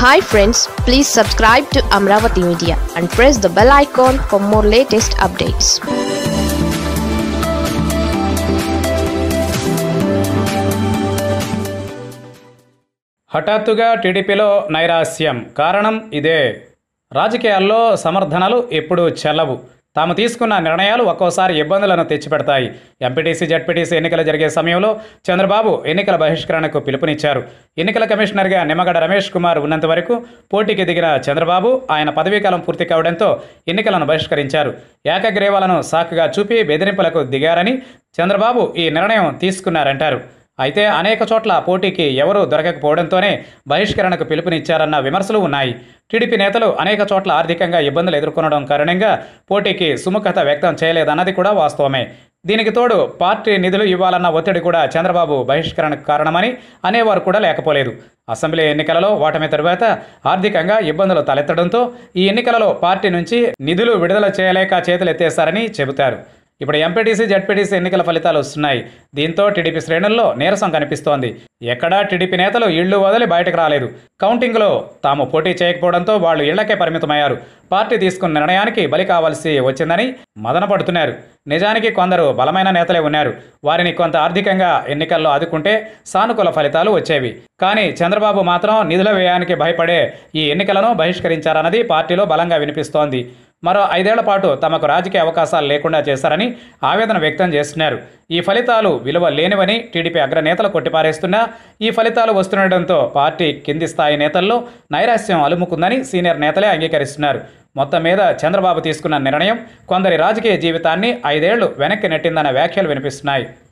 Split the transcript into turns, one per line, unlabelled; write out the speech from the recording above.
hi friends please subscribe to Amaravati media and press the bell icon for more latest updates
హఠాత్తుగా టీడీపీలో నైరాస్యం కారణం ఇదే రాజకీయాల్లో సమర్థనలు ఎప్పుడూ చెల్లవు తాము తీసుకున్న నిర్ణయాలు ఒక్కోసారి ఇబ్బందులను తెచ్చిపెడతాయి ఎంపీటీసీ జడ్పీటీసీ ఎన్నికలు జరిగే సమయంలో చంద్రబాబు ఎన్నికల బహిష్కరణకు పిలుపునిచ్చారు ఎన్నికల కమిషనర్గా నిమ్మగడ్డ రమేష్ కుమార్ ఉన్నంత వరకు పోటీకి దిగిన చంద్రబాబు ఆయన పదవీకాలం పూర్తి కావడంతో ఎన్నికలను బహిష్కరించారు ఏకగ్రీవాలను సాకుగా చూపి బెదిరింపులకు దిగారని చంద్రబాబు ఈ నిర్ణయం తీసుకున్నారంటారు అయితే అనేక చోట్ల పోటీకి ఎవరూ దొరకకపోవడంతోనే బహిష్కరణకు పిలుపునిచ్చారన్న విమర్శలు ఉన్నాయి టీడీపీ నేతలు అనేక చోట్ల ఆర్థికంగా ఇబ్బందులు ఎదుర్కొనడం కారణంగా పోటీకి సుముఖత వ్యక్తం చేయలేదన్నది కూడా వాస్తవమే దీనికి తోడు పార్టీ నిధులు ఇవ్వాలన్న ఒత్తిడి కూడా చంద్రబాబు బహిష్కరణకు కారణమని అనేవారు కూడా లేకపోలేదు అసెంబ్లీ ఎన్నికలలో ఓటమి తరువాత ఆర్థికంగా ఇబ్బందులు తలెత్తడంతో ఈ ఎన్నికలలో పార్టీ నుంచి నిధులు విడుదల చేయలేక చేతులెత్తేశారని చెబుతారు ఇప్పుడు ఎంపీటీసీ జడ్పీటీసీ ఎన్నికల ఫలితాలు వస్తున్నాయి దీంతో టీడీపీ శ్రేణుల్లో నీరసం కనిపిస్తోంది ఎక్కడా టీడీపీ నేతలు ఇళ్లు వదిలి బయటకు రాలేదు కౌంటింగ్లో తాము పోటీ చేయకపోవడంతో వాళ్ళు ఇళ్లకే పరిమితమయ్యారు పార్టీ తీసుకున్న నిర్ణయానికి బలి కావాల్సి వచ్చిందని మదనపడుతున్నారు నిజానికి కొందరు బలమైన నేతలే ఉన్నారు వారిని కొంత ఆర్థికంగా ఎన్నికల్లో ఆదుకుంటే సానుకూల ఫలితాలు వచ్చేవి కానీ చంద్రబాబు మాత్రం నిధుల వ్యయానికి భయపడే ఈ ఎన్నికలను బహిష్కరించారన్నది పార్టీలో బలంగా వినిపిస్తోంది మరో ఐదేళ్ల పాటు తమకు రాజకీయ అవకాశాలు లేకుండా చేశారని ఆవేదన వ్యక్తం చేస్తున్నారు ఈ ఫలితాలు విలువ లేనివని టీడీపీ అగ్రనేతలు కొట్టిపారేస్తున్నా ఈ ఫలితాలు వస్తుండటంతో పార్టీ కింది స్థాయి నేతల్లో నైరాస్యం అలుముకుందని సీనియర్ నేతలే అంగీకరిస్తున్నారు మొత్తం మీద చంద్రబాబు తీసుకున్న నిర్ణయం కొందరి రాజకీయ జీవితాన్ని ఐదేళ్లు వెనక్కి నెట్టిందన్న వ్యాఖ్యలు వినిపిస్తున్నాయి